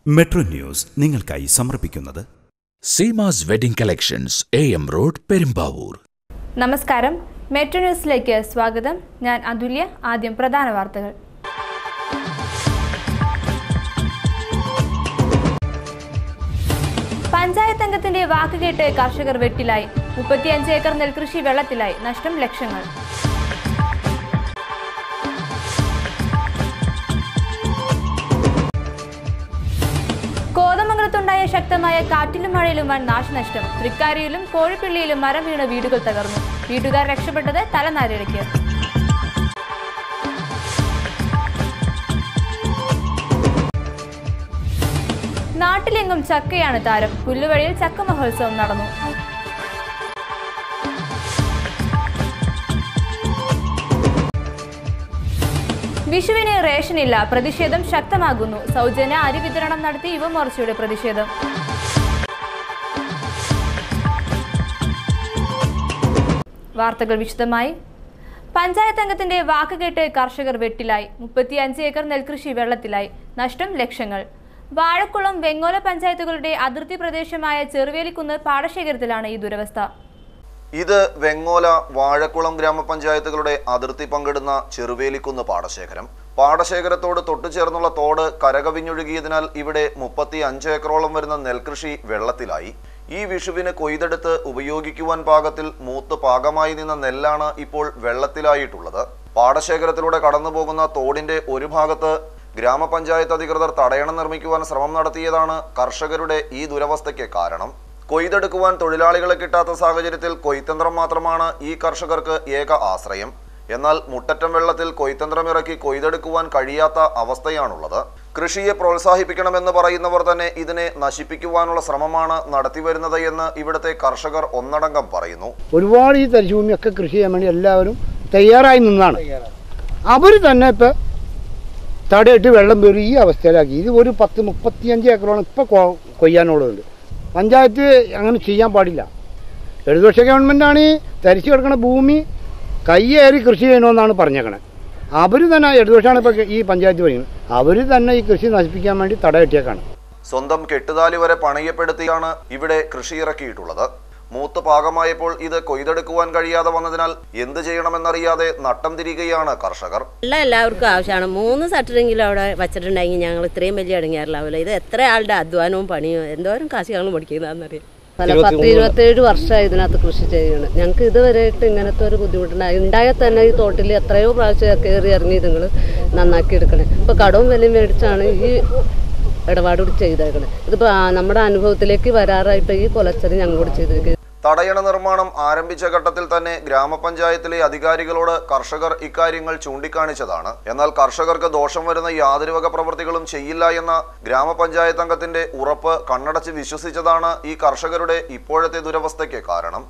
Metro news നിങ്ങൾക്കായി സമർപ്പിക്കുന്നത് Seemas wedding collections A M road Perumbavoor നമസ്കാരം മെട്രോ ന്യൂസിലേക്ക് സ്വാഗതം ഞാൻ അതുല്യ ആദ്യം പ്രധാന വാർത്തകൾ പഞ്ചായത്ത് അംഗത്തിന്റെ വാക്ക് കേട്ട് കർഷകർ വെട്ടിലായി മുപ്പത്തിയഞ്ച് ഏക്കർ നെൽകൃഷി വെള്ളത്തിലായി നഷ്ടം ലക്ഷങ്ങൾ കോതമംഗലത്തുണ്ടായ ശക്തമായ കാറ്റിലും മഴയിലും വൻ നാശനഷ്ടം തൃക്കാരിയിലും കോഴിപ്പിള്ളിയിലും മരം വീണ് വീടുകൾ തകർന്നു വീട്ടുകാർ രക്ഷപ്പെട്ടത് തലനാരിഴയ്ക്ക് നാട്ടിലെങ്ങും ചക്കയാണ് താരം പുല്ലുവഴിയിൽ ചക്ക മഹോത്സവം നടന്നു വിഷുവിന് റേഷനില്ല പ്രതിഷേധം ശക്തമാകുന്നു സൗജന്യ അരി വിതരണം നടത്തി യുവമോർച്ചയുടെ പ്രതിഷേധം വാർത്തകൾ വിശദമായി പഞ്ചായത്ത് അംഗത്തിന്റെ വാക്ക് കേട്ട് കർഷകർ വെട്ടിലായി മുപ്പത്തിയഞ്ച് ഏക്കർ നെൽകൃഷി വെള്ളത്തിലായി നഷ്ടം ലക്ഷങ്ങൾ വാഴക്കുളം വെങ്ങോല പഞ്ചായത്തുകളുടെ അതിർത്തി പ്രദേശമായ ചെറുവേലിക്കുന്ന് പാടശേഖരത്തിലാണ് ഈ ദുരവസ്ഥ ഇത് വെങ്ങോല വാഴക്കുളം ഗ്രാമപഞ്ചായത്തുകളുടെ അതിർത്തി പങ്കിടുന്ന ചെറുവേലിക്കുന്ന് പാടശേഖരം പാടശേഖരത്തോട് തൊട്ടുചേർന്നുള്ള തോട് കരകവിഞ്ഞൊഴുകിയതിനാൽ ഇവിടെ മുപ്പത്തി അഞ്ച് ഏക്കറോളം വരുന്ന നെൽകൃഷി വെള്ളത്തിലായി ഈ വിഷുവിന് കൊയ്തെടുത്ത് ഉപയോഗിക്കുവാൻ പാകത്തിൽ മൂത്ത് പാകമായി നിന്ന നെല്ലാണ് ഇപ്പോൾ വെള്ളത്തിലായിട്ടുള്ളത് പാടശേഖരത്തിലൂടെ കടന്നുപോകുന്ന തോടിന്റെ ഒരു ഭാഗത്ത് ഗ്രാമപഞ്ചായത്ത് അധികൃതർ തടയണം നിർമ്മിക്കുവാൻ ശ്രമം നടത്തിയതാണ് കർഷകരുടെ ഈ ദുരവസ്ഥയ്ക്ക് കാരണം കൊയ്തെടുക്കുവാൻ തൊഴിലാളികളെ കിട്ടാത്ത സാഹചര്യത്തിൽ കൊയ്ത്തന്ത്രം മാത്രമാണ് ഈ കർഷകർക്ക് ഏക ആശ്രയം എന്നാൽ മുട്ടറ്റം വെള്ളത്തിൽ കൊയ്ത്തന്ത്രം ഇറക്കി കൊയ്തെടുക്കുവാൻ കഴിയാത്ത അവസ്ഥയാണുള്ളത് കൃഷിയെ പ്രോത്സാഹിപ്പിക്കണമെന്ന് പറയുന്നവർ തന്നെ ഇതിനെ നശിപ്പിക്കുവാനുള്ള ശ്രമമാണ് നടത്തിവരുന്നത് എന്ന് ഇവിടുത്തെ കർഷകർ ഒന്നടങ്കം പറയുന്നു ഒരുപാട് ഈ തരിശുഭൂമിയൊക്കെ കൃഷി ചെയ്യാൻ വേണ്ടി എല്ലാവരും തയ്യാറായി നിന്നാണ് അവർ തന്നെ ഇപ്പം തടയിട്ട് വെള്ളം കയറി ഈ അവസ്ഥയിലാക്കി ഇത് ഒരു പത്ത് മുപ്പത്തിയഞ്ച് ഏക്കറോളം ഇപ്പം കൊയ്യാനുള്ളതുണ്ട് പഞ്ചായത്ത് അങ്ങനെ ചെയ്യാൻ പാടില്ല ഇടതുപക്ഷ ഗവൺമെൻറ്റാണ് ഈ തരിച്ചു കിടക്കുന്ന ഭൂമി കയ്യേറി കൃഷി ചെയ്യണമെന്നാണ് പറഞ്ഞേക്കണത് അവർ തന്നെ ഇടതുപക്ഷമാണ് ഇപ്പോൾ ഈ പഞ്ചായത്ത് പറയുന്നത് അവർ തന്നെ ഈ കൃഷി നശിപ്പിക്കാൻ വേണ്ടി തടയിട്ടേക്കാണ് സ്വന്തം കെട്ടുതാലി വരെ പണയപ്പെടുത്തിയാണ് ഇവിടെ കൃഷി ഇറക്കിയിട്ടുള്ളത് മൂത്ത് പാകമായപ്പോൾ ഇത് കൊയ്തെടുക്കുവാൻ കഴിയാതെ വന്നതിനാൽ എന്ത് ചെയ്യണമെന്നറിയാതെ നട്ടം തിരികെയാണ് കർഷകർ വെള്ളം എല്ലാവർക്കും ആവശ്യമാണ് മൂന്ന് സട്ടറെങ്കിലും അവിടെ വച്ചിട്ടുണ്ടെങ്കിൽ ഞങ്ങൾ ഇത്രയും വലിയ ഇടങ്ങേറിലാവില്ല ഇത് എത്ര ആളുടെ അധ്വാനവും പണിയും എന്തോരം കാശ് ഞങ്ങൾ മുടിക്കുന്നതെന്നറിയാം പല പത്ത് ഇരുപത്തേഴ് വർഷമായി ഇതിനകത്ത് കൃഷി ചെയ്യണം ഞങ്ങൾക്ക് ഇതുവരെയായിട്ട് ഇങ്ങനത്തെ ഒരു ബുദ്ധിമുട്ടുണ്ടായി ഉണ്ടായാൽ തന്നെ ഈ തോട്ടിൽ എത്രയോ പ്രാവശ്യം കയറി ഇറങ്ങി നിങ്ങൾ നന്നാക്കി എടുക്കണേ ഇപ്പോൾ കടവും വിലയും മേടിച്ചാണ് ഈ ഇടപാട് കൂടി ചെയ്തേക്കണേ ഇതിപ്പോൾ നമ്മുടെ അനുഭവത്തിലേക്ക് വരാറായിട്ട് ഈ കൊലച്ചറി ഞങ്ങളോട് ചെയ്തേക്കുന്നത് തടയണ നിർമ്മാണം ആരംഭിച്ച ഘട്ടത്തിൽ തന്നെ ഗ്രാമപഞ്ചായത്തിലെ അധികാരികളോട് കർഷകർ ഇക്കാര്യങ്ങൾ ചൂണ്ടിക്കാണിച്ചതാണ് എന്നാൽ കർഷകർക്ക് ദോഷം വരുന്ന യാതൊരു വക പ്രവൃത്തികളും ചെയ്യില്ല എന്ന ഗ്രാമപഞ്ചായത്ത് അംഗത്തിന്റെ ഉറപ്പ് കണ്ണടച്ച് വിശ്വസിച്ചതാണ് ഈ കർഷകരുടെ ഇപ്പോഴത്തെ ദുരവസ്ഥയ്ക്ക് കാരണം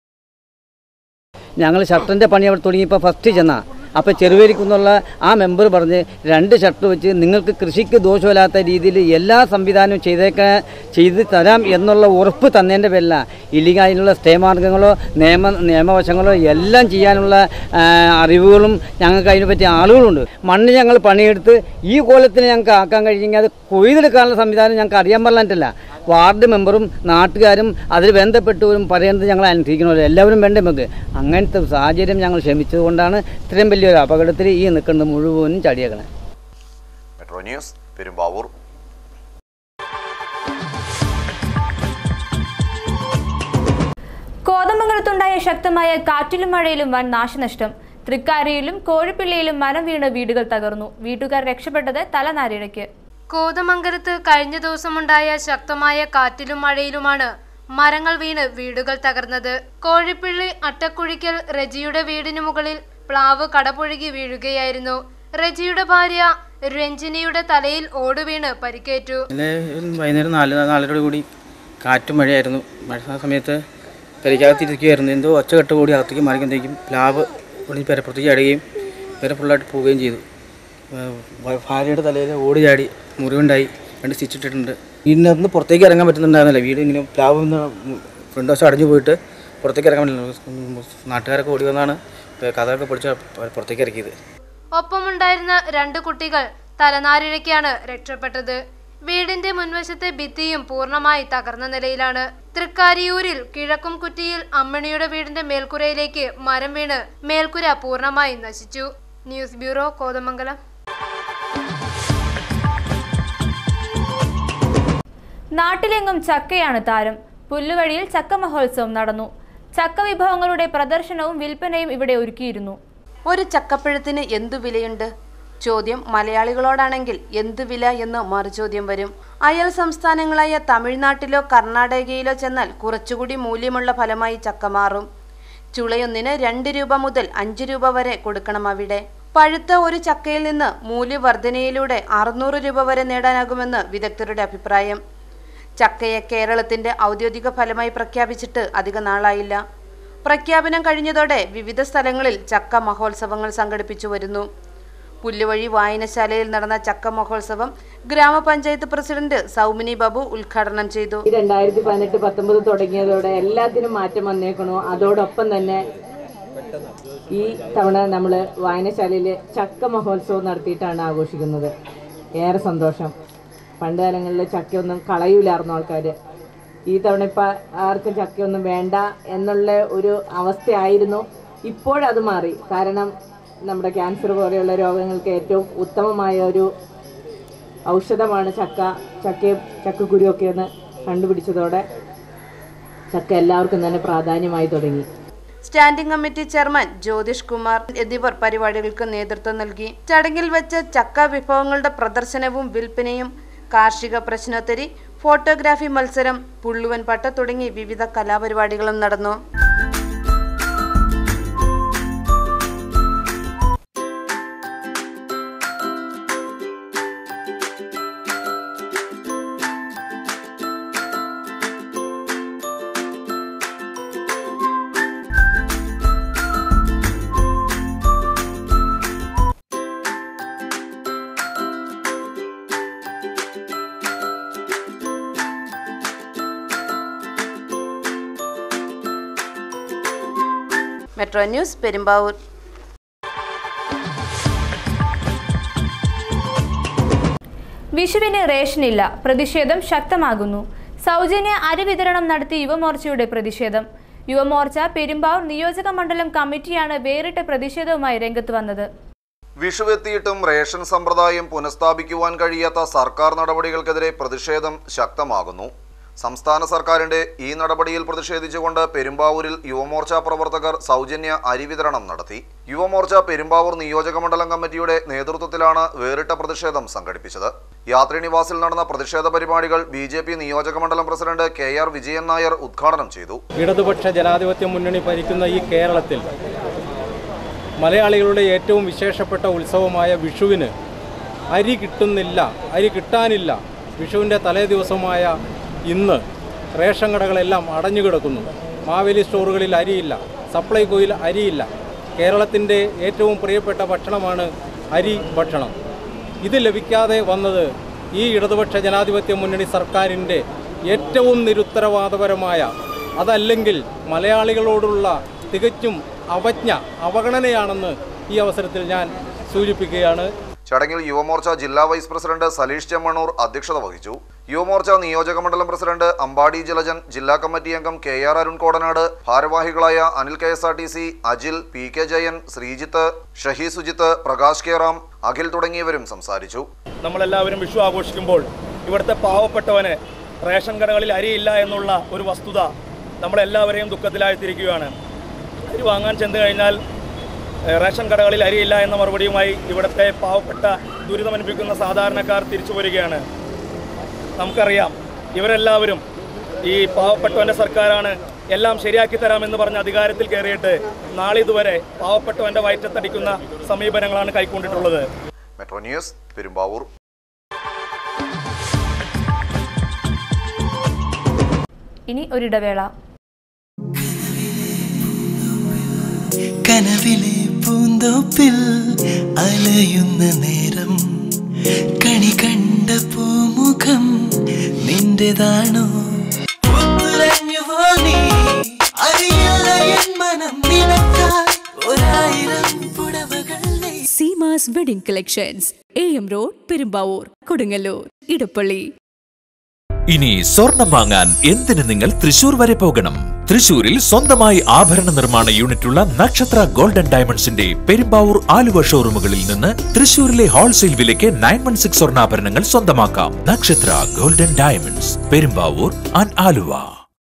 ഞങ്ങൾ ഷട്ടറിൻ്റെ പണി അവിടെ തുടങ്ങിയപ്പോൾ ഫസ്റ്റ് ചെന്നാ അപ്പോൾ ചെറുവേലിക്കുന്നുള്ള ആ മെമ്പർ പറഞ്ഞ് രണ്ട് ഷട്ടർ വെച്ച് നിങ്ങൾക്ക് കൃഷിക്ക് ദോഷമില്ലാത്ത രീതിയിൽ എല്ലാ സംവിധാനവും ചെയ്തേക്ക ചെയ്ത് തരാം എന്നുള്ള ഉറപ്പ് തന്നതിൻ്റെ പേരില ഇല്ലെങ്കിൽ അതിനുള്ള സ്റ്റേ മാർഗങ്ങളോ നിയമ നിയമവശങ്ങളോ എല്ലാം ചെയ്യാനുള്ള ആ, അറിവുകളും ഞങ്ങൾക്ക് അതിനെപ്പറ്റി ആളുകളുണ്ട് മണ്ണ് ഞങ്ങൾ പണിയെടുത്ത് ഈ കോലത്തിന് ഞങ്ങൾക്ക് ആക്കാൻ കഴിഞ്ഞെങ്കിൽ അത് കൊയ്തെടുക്കാനുള്ള സംവിധാനം ഞങ്ങൾക്ക് അറിയാൻ പാടില്ല വാർഡ് മെമ്പറും നാട്ടുകാരും അതിൽ ബന്ധപ്പെട്ടവരും പറയുന്നത് ഞങ്ങൾ അനുസരിക്കണമല്ലോ എല്ലാവരും വേണ്ടേ നമുക്ക് അങ്ങനത്തെ സാഹചര്യം ഞങ്ങൾ ക്ഷമിച്ചതുകൊണ്ടാണ് ഇത്രയും വലിയൊരു അപകടത്തിൽ ഈ നിൽക്കുന്നത് മുഴുവനും ചടിയേക്കണേ മെട്രോ ന്യൂസ് പെരുമ്പാവൂർ കോതമംഗലത്തുണ്ടായ ശക്തമായ കാറ്റിലും മഴയിലും വൻ നാശനഷ്ടം തൃക്കാരിയിലും കോഴിപ്പിള്ളിയിലും മരം വീണ് വീടുകൾ തകർന്നു വീട്ടുകാർ രക്ഷപ്പെട്ടത് തലനാരിഴയ്ക്ക് കോതമംഗലത്ത് കഴിഞ്ഞ ദിവസമുണ്ടായ ശക്തമായ കാറ്റിലും മഴയിലുമാണ് മരങ്ങൾ വീണ് വീടുകൾ തകർന്നത് കോഴിപ്പിള്ളി അട്ടക്കുഴിക്കൽ റെജിയുടെ വീടിനു മുകളിൽ പ്ലാവ് കടപുഴകി വീഴുകയായിരുന്നു റെജിയുടെ ഭാര്യ രഞ്ജിനിയുടെ തലയിൽ ഓടുവീണ് പരിക്കേറ്റു ഇന്നലെ വൈകുന്നേരം നാല് നാലരയോട് കൂടി കാറ്റും മഴയായിരുന്നു മഴ സമയത്ത് പെരയ്ക്കകത്തിരിക്കുകയായിരുന്നു എന്തോ ഒച്ചകെട്ട് കൂടി അകത്തേക്ക് മറിക്കുമ്പോഴത്തേക്കും പ്ലാവ് ഒളിഞ്ഞ് പെരപ്പുറത്തേക്ക് ചാടുകയും പെര ഫുള്ളായിട്ട് പോവുകയും ചെയ്തു ഏഹ് ഭാര്യയുടെ തലയിൽ ഓടി ചാടി മുറിവുണ്ടായി രണ്ട് സ്റ്റിച്ച് ഇട്ടിട്ടുണ്ട് വീടിനകത്ത് പുറത്തേക്ക് ഇറങ്ങാൻ പറ്റുന്നുണ്ടായിരുന്നില്ല വീട് ഇങ്ങനെ പ്ലാവ് നിന്ന് ഫ്രണ്ട് വശം അടഞ്ഞു പോയിട്ട് പുറത്തേക്ക് ഇറങ്ങാൻ പറ്റില്ല നാട്ടുകാരൊക്കെ ഓടി വന്നാണ് കഥയൊക്കെ പൊടിച്ച് പുറത്തേക്ക് ഇറക്കിയത് ഒപ്പമുണ്ടായിരുന്ന രണ്ട് കുട്ടികൾ തലനാരിഴയ്ക്കാണ് രക്ഷപ്പെട്ടത് വീടിന്റെ മുൻവശത്തെ ഭിത്തിയും പൂർണ്ണമായി തകർന്ന നിലയിലാണ് തൃക്കാരിയൂരിൽ കിഴക്കും കുറ്റിയിൽ അമ്മണിയുടെ വീടിന്റെ മേൽക്കുരയിലേക്ക് മരം വീണ് മേൽക്കുര പൂർണ്ണമായി നശിച്ചു ന്യൂസ് ബ്യൂറോ കോതമംഗലം നാട്ടിലെങ്ങും ചക്കയാണ് താരം പുല്ലുവഴിയിൽ ചക്ക മഹോത്സവം നടന്നു ചക്ക വിഭവങ്ങളുടെ പ്രദർശനവും വിൽപ്പനയും ഇവിടെ ഒരുക്കിയിരുന്നു ഒരു ചക്കപ്പഴത്തിന് എന്തു വിലയുണ്ട് ചോദ്യം മലയാളികളോടാണെങ്കിൽ എന്തു വില എന്ന് മറുചോദ്യം വരും അയൽ സംസ്ഥാനങ്ങളായ തമിഴ്നാട്ടിലോ കർണാടകയിലോ ചെന്നാൽ കുറച്ചുകൂടി മൂല്യമുള്ള ഫലമായി ചക്ക മാറും ചുളയൊന്നിന് രണ്ട് രൂപ മുതൽ അഞ്ച് രൂപ വരെ കൊടുക്കണം അവിടെ പഴുത്ത ഒരു ചക്കയിൽ നിന്ന് മൂല്യവർധനയിലൂടെ അറുന്നൂറ് രൂപ വരെ നേടാനാകുമെന്ന് വിദഗ്ധരുടെ അഭിപ്രായം ചക്കയെ കേരളത്തിന്റെ ഔദ്യോഗിക ഫലമായി പ്രഖ്യാപിച്ചിട്ട് അധിക നാളായില്ല പ്രഖ്യാപനം കഴിഞ്ഞതോടെ വിവിധ സ്ഥലങ്ങളിൽ ചക്ക മഹോത്സവങ്ങൾ സംഘടിപ്പിച്ചു വരുന്നു പുല്ലുവഴി വായനശാലയിൽ നടന്ന ചക്ക മഹോത്സവം ഗ്രാമപഞ്ചായത്ത് പ്രസിഡന്റ് സൗമിനി ബാബു ഉദ്ഘാടനം ചെയ്തു രണ്ടായിരത്തി പതിനെട്ട് പത്തൊമ്പത് തുടങ്ങിയതോടെ എല്ലാത്തിനും മാറ്റം വന്നേക്കണു അതോടൊപ്പം തന്നെ ഈ തവണ നമ്മൾ വായനശാലയിൽ ചക്ക മഹോത്സവം നടത്തിയിട്ടാണ് ആഘോഷിക്കുന്നത് ഏറെ സന്തോഷം പണ്ട് കാലങ്ങളിൽ ചക്കയൊന്നും കളയൂലായിരുന്നു ആൾക്കാർ ഈ തവണ ഇപ്പം ആർക്കും ചക്കയൊന്നും വേണ്ട എന്നുള്ള ഒരു അവസ്ഥയായിരുന്നു ഇപ്പോഴത് മാറി കാരണം നമ്മുടെ ക്യാൻസർ പോലെയുള്ള രോഗങ്ങൾക്ക് ഏറ്റവും ഉത്തമമായ ഒരു ഔഷധമാണ് ചക്ക ചക്കയും ചക്കക്കുരുവൊക്കെ ഒന്ന് കണ്ടുപിടിച്ചതോടെ ചക്ക എല്ലാവർക്കും തന്നെ പ്രാധാന്യമായി തുടങ്ങി standing committee chairman Jyothish Kumar എന്നിവർ പരിപാടികൾക്ക് നേതൃത്വം നൽകി ചടങ്ങിൽ വെച്ച് ചക്ക വിഭവങ്ങളുടെ പ്രദർശനവും വിൽപ്പനയും കാർഷിക പ്രശ്നോത്തരി ഫോട്ടോഗ്രാഫി മത്സരം പുള്ളുവൻ പട്ട തുടങ്ങി വിവിധ കലാപരിപാടികളും നടന്നു മെട്രോ ന്യൂസ് പെരുമ്പാവൂർ വിഷുവിന് റേഷനില്ല പ്രതിഷേധം ശക്തമാകുന്നു സൗജന്യ അരി വിതരണം നടത്തി യുവമോർച്ചയുടെ പ്രതിഷേധം യുവമോർച്ച പെരുമ്പാവൂർ നിയോജക മണ്ഡലം കമ്മിറ്റിയാണ് വേറിട്ട പ്രതിഷേധവുമായി രംഗത്ത് വന്നത് വിഷുവെത്തിയിട്ടും റേഷൻ സമ്പ്രദായം പുനഃസ്ഥാപിക്കുവാൻ കഴിയാത്ത സർക്കാർ നടപടികൾക്കെതിരെ പ്രതിഷേധം ശക്തമാകുന്നു സംസ്ഥാന സർക്കാരിന്റെ ഈ നടപടിയിൽ പ്രതിഷേധിച്ചുകൊണ്ട് പെരുമ്പാവൂരിൽ യുവമോർച്ച പ്രവർത്തകർ സൗജന്യ അരി വിതരണം നടത്തി യുവമോർച്ച പെരുമ്പാവൂർ നിയോജക മണ്ഡലം കമ്മിറ്റിയുടെ നേതൃത്വത്തിലാണ് വേറിട്ട പ്രതിഷേധം സംഘടിപ്പിച്ചത് യാത്രി നിവാസിൽ നടന്ന പ്രതിഷേധ പരിപാടികൾ ബി ജെ പി നിയോജക മണ്ഡലം president K R Vijayan Nair ഉദ്ഘാടനം ചെയ്തു ഇടതുപക്ഷ ജനാധിപത്യ മുന്നണി ഭരിക്കുന്ന ഈ കേരളത്തിൽ മലയാളികളുടെ ഏറ്റവും വിശേഷപ്പെട്ട ഉത്സവമായ വിഷുവിന് അരി കിട്ടുന്നില്ല അരി കിട്ടാനില്ല വിഷുവിൻ്റെ തലേ ദിവസമായ ഇന്ന് റേഷൻ കടകളെല്ലാം അടഞ്ഞു കിടക്കുന്നു മാവേലി സ്റ്റോറുകളിൽ അരിയില്ല സപ്ലൈകോയിൽ അരിയില്ല കേരളത്തിൻ്റെ ഏറ്റവും പ്രിയപ്പെട്ട ഭക്ഷണമാണ് അരി ഭക്ഷണം ഇത് ലഭിക്കാതെ വന്നത് ഈ ഇടതുപക്ഷ ജനാധിപത്യ മുന്നണി സർക്കാരിൻ്റെ ഏറ്റവും നിരുത്തരവാദപരമായ അതല്ലെങ്കിൽ മലയാളികളോടുള്ള തികച്ചും അവജ്ഞ അവഗണനയാണെന്ന് ഈ അവസരത്തിൽ ഞാൻ സൂചിപ്പിക്കുകയാണ് ചടങ്ങിൽ യുവമോർച്ച ജില്ലാ വൈസ് പ്രസിഡന്റ് സലീഷ് ചെമ്മണ്ണൂർ അധ്യക്ഷത വഹിച്ചു യുവമോർച്ച നിയോജക മണ്ഡലം പ്രസിഡന്റ് അമ്പാടി ജലജൻ ജില്ലാ കമ്മിറ്റി അംഗം കെ ആർ അരുൺ കോടനാട് ഭാരവാഹികളായ Anil K S R T C Ajil P K Jayan Sreejith Shahi Sujith Prakash K Ram Akhil തുടങ്ങിയവരും സംസാരിച്ചു നമ്മളെല്ലാവരും വിഷു ആഘോഷിക്കുമ്പോൾ ഇവിടുത്തെ പാവപ്പെട്ടവന് റേഷൻ കടകളിൽ അരിയില്ല എന്നുള്ള ഒരു വസ്തുത നമ്മളെല്ലാവരെയും ദുഃഖത്തിലാഴ്ത്തിയിരിക്കുകയാണ് അരി വാങ്ങാൻ ചെന്ന് കഴിഞ്ഞാൽ ഏഹ്, റേഷൻ കടകളിൽ അരിയില്ല എന്ന മറുപടിയുമായി ഇവിടുത്തെ പാവപ്പെട്ട ദുരിതമനുഭവിക്കുന്ന സാധാരണക്കാർ തിരിച്ചു വരികയാണ് നമുക്കറിയാം ഇവരെല്ലാവരും ഈ പാവപ്പെട്ടവൻ്റെ സർക്കാരാണ് എല്ലാം ശരിയാക്കി തരാമെന്ന് പറഞ്ഞ് അധികാരത്തിൽ കയറിയിട്ട് നാളിതുവരെ പാവപ്പെട്ടവൻ്റെ വയറ്റത്തടിക്കുന്ന സമീപനങ്ങളാണ് കൈക്കൊണ്ടിട്ടുള്ളത് മെട്രോ ന്യൂസ് പെരുമ്പാവൂർ ഇനി ഒരിടവേള കനവിലെ പൂന്തോപ്പിൽ അലയുന്ന നേരം കണി കണ്ട പൂമുഖം നിന്റേതാണോ പുത്തുലഞ്ഞുവോ നീ അറിയില്ല എൻ മനം നിനക്കായി ഒരായിരം പുടവകൾ നെയ്തു. Seemas Thomas wedding collections A M road Perumbavoor Kodungallur Edappally ഇനി സ്വർണം വാങ്ങാൻ എന്തിന് നിങ്ങൾ തൃശൂർ വരെ പോകണം തൃശൂരിൽ സ്വന്തമായി ആഭരണ നിർമ്മാണ യൂണിറ്റുള്ള നക്ഷത്ര ഗോൾഡൻ ഡയമണ്ട്സിന്റെ പെരുമ്പാവൂർ ആലുവ ഷോറൂമുകളിൽ നിന്ന് തൃശൂരിലെ ഹോൾസെയിൽ വിലയ്ക്ക് നയൻ വൺ സിക്സ് സ്വർണ്ണാഭരണങ്ങൾ സ്വന്തമാക്കാം Nakshatra golden diamonds Perumbavoor and Aluva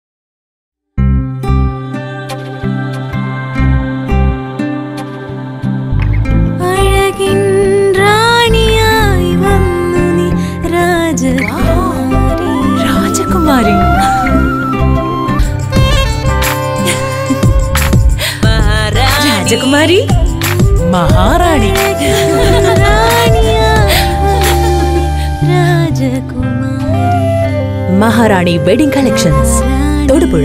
അഴകിൻ റാണിയായി വന്നു നീ രാജകുമാരി രാജകുമാരി രാജകുമാരി മഹാറാണി മഹാറാണി വെഡിംഗ് കളക്ഷൻസ് തൊടുപുഴ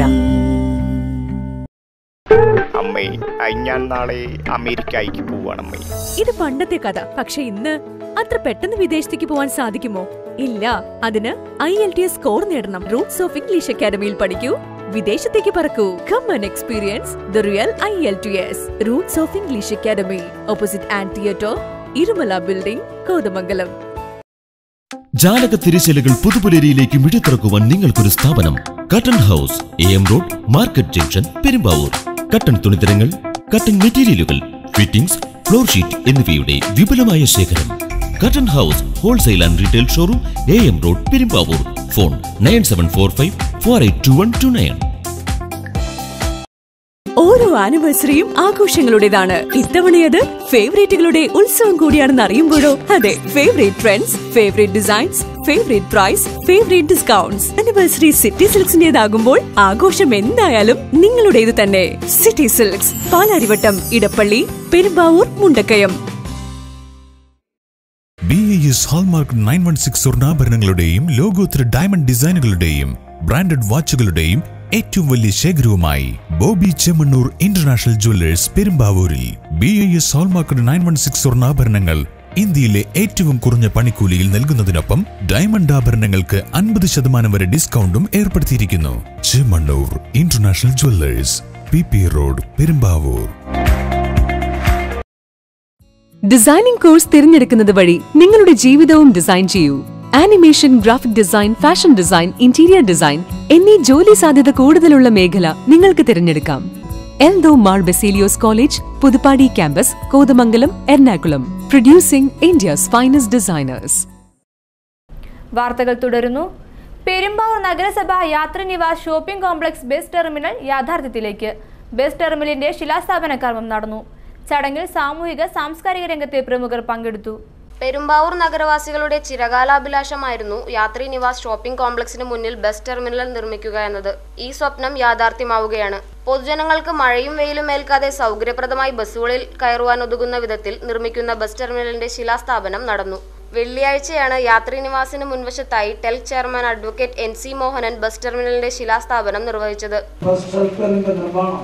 അമ്മേ അയ് ഞാൻ നാളെ അമേരിക്കയ്ക്ക് പോവാണ് അമ്മേ ഇത് പണ്ടത്തെ കഥ പക്ഷെ ഇന്ന് അത്ര പെട്ടെന്ന് വിദേശത്തേക്ക് പോവാൻ സാധിക്കുമോ ഇല്ല അതിന് I L T S score നേടണം റൂട്ട്സ് ഓഫ് ഇംഗ്ലീഷ് അക്കാദമിയിൽ പഠിക്കൂ വിദേശത്തേക്ക് പറക്കൂ come and experience the real I L T S roots of English academy opposite and theatre Irumala building Kothamangalam ജാലക തിരശ്ശീലകൾ പുതുപുലരിയിലേക്ക് മിടിത്തിറക്കുവാൻ നിങ്ങൾക്കൊരു സ്ഥാപനം cotton house A M road market junction Perumbavoor cotton തുണിത്തരങ്ങൾ കട്ടൺ മെറ്റീരിയലുകൾ ഫിറ്റിംഗ്സ് ഫ്ലോർ ഷീറ്റ് എന്നിവയുടെ വിപുലമായ ശേഖരം cotton house wholesale and retail showroom A M road Perumbavoor phone nine seven four five four eight two one two nine ഓരോ ആനിവേഴ്സറിയും ആഘോഷങ്ങളുടേതാണ് ഇത്തവണയത് ഫേവറേറ്റുകളുടെ ഉത്സവം കൂടിയാണെന്ന് അറിയുമ്പോഴോ അതെ favourite trends favourite designs favourite price favourite discounts anniversary city സിൽക്സിന്റേതാകുമ്പോൾ ആഘോഷം എന്തായാലും നിങ്ങളുടേത് തന്നെ city silks Palarivattom Edappally Perumbavoor Mundakayam B A S hallmark nine one six സ്വർണ്ണാഭരണങ്ങളുടെയും ലോകോത്തര ഡയമണ്ട് ഡിസൈനുകളുടെയും ബ്രാൻഡഡ് വാച്ചുകളുടെയും ഏറ്റവും വലിയ ശേഖരവുമായി ബോബി ചെമ്മണ്ണൂർ ഇന്റർനാഷണൽ ജുവല്ലേഴ്സ് പെരുമ്പാവൂരിൽ B A S hallmark nine one six സ്വർണ്ണാഭരണങ്ങൾ ഇന്ത്യയിലെ ഏറ്റവും കുറഞ്ഞ പണിക്കൂലിയിൽ നൽകുന്നതിനൊപ്പം ഡയമണ്ട് ആഭരണങ്ങൾക്ക് അൻപത് ശതമാനം വരെ ഡിസ്കൗണ്ടും ഏർപ്പെടുത്തിയിരിക്കുന്നു Chemmanur international jewellers P P road Perumbavoor designing course തിരഞ്ഞെടുക്കുന്നത് വഴി നിങ്ങളുടെ ജീവിതവും ഡിസൈൻ ചെയ്യൂ animation graphic design fashion design interior design എന്നീ ജോലി സാധ്യത കൂടുതലുള്ള മേഖല നിങ്ങൾക്ക് തിരഞ്ഞെടുക്കാം Eldho Mar Baselios college Puthuppady campus Kothamangalam Ernakulam producing India's finest designers വാർത്തകൾ തുടരുന്നു പെരുമ്പാവൂർ നഗരസഭ Yatri Nivas shopping complex bus terminal യാഥാർത്ഥ്യത്തിലേക്ക് ബസ് ടെർമിനലിന്റെ ശിലാസ്ഥാപന കർമ്മം നടന്നു ചടങ്ങിൽ സാമൂഹിക സാംസ്കാരിക രംഗത്തെ പ്രമുഖർ പങ്കെടുത്തു പെരുമ്പാവൂർ നഗരവാസികളുടെ ചിരകാലാഭിലാഷമായിരുന്നു യാത്രി നിവാസ് ഷോപ്പിംഗ് കോംപ്ലക്സിന് മുന്നിൽ ബസ് ടെർമിനൽ നിർമ്മിക്കുക എന്നത് ഈ സ്വപ്നം യാഥാർത്ഥ്യമാവുകയാണ് പൊതുജനങ്ങൾക്ക് മഴയും വെയിലും ഏൽക്കാതെ സൗകര്യപ്രദമായി ബസ്സുകളിൽ കയറുവാൻ ഒതുങ്ങുന്ന വിധത്തിൽ നിർമ്മിക്കുന്ന ബസ് ടെർമിനലിന്റെ ശിലാസ്ഥാപനം നടന്നു വെള്ളിയാഴ്ചയാണ് യാത്രി നിവാസിന് മുൻവശത്തായി ടെൽ chairman advocate N C Mohanan bus ടെർമിനലിന്റെ ശിലാസ്ഥാപനം നിർവഹിച്ചത് ബസ് ഷെൽട്ടറിന്റെ നിർമ്മാണം